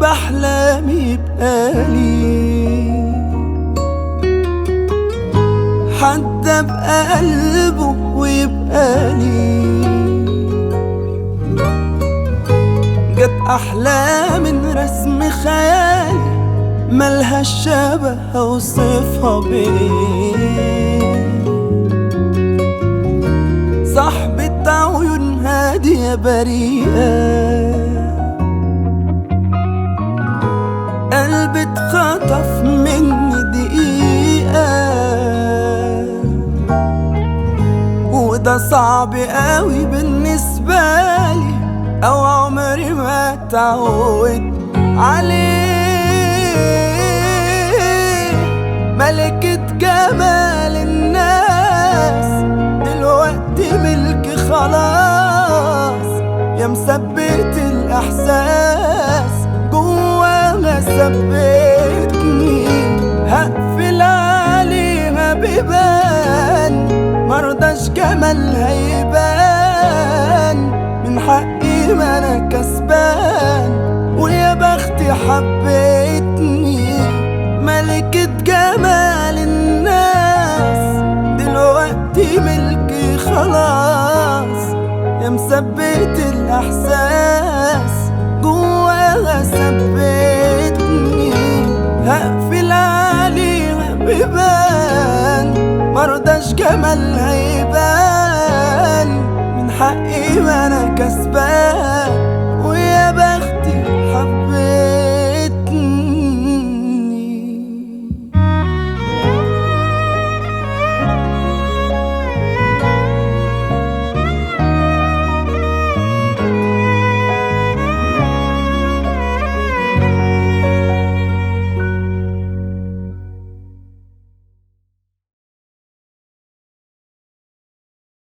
أحلامي بقالي حد أبقى قلبه ويبقى لي جت أحلام من رسم خيالي ملهاش شبه أوصفها بيه صاحبة عيون هادية بريئة قلبي اتخطف مني دقيقة وده صعب قوي بالنسبة لي أو عمري ما اتعود عليه ملكة جمال الناس دلوقتي ملكي خلاص يا مثبت الإحساس جواها ثبتني هقفل عليها بيبان مرضاش جمالها يبان من حقي ما انا كسبان ويا بختي حبيتني ملكة جمال الناس دلوقتي ملكي خلاص يا مثبت الإحساس جواها ثبتني هقفل عليها بيبان مرضاش جمالها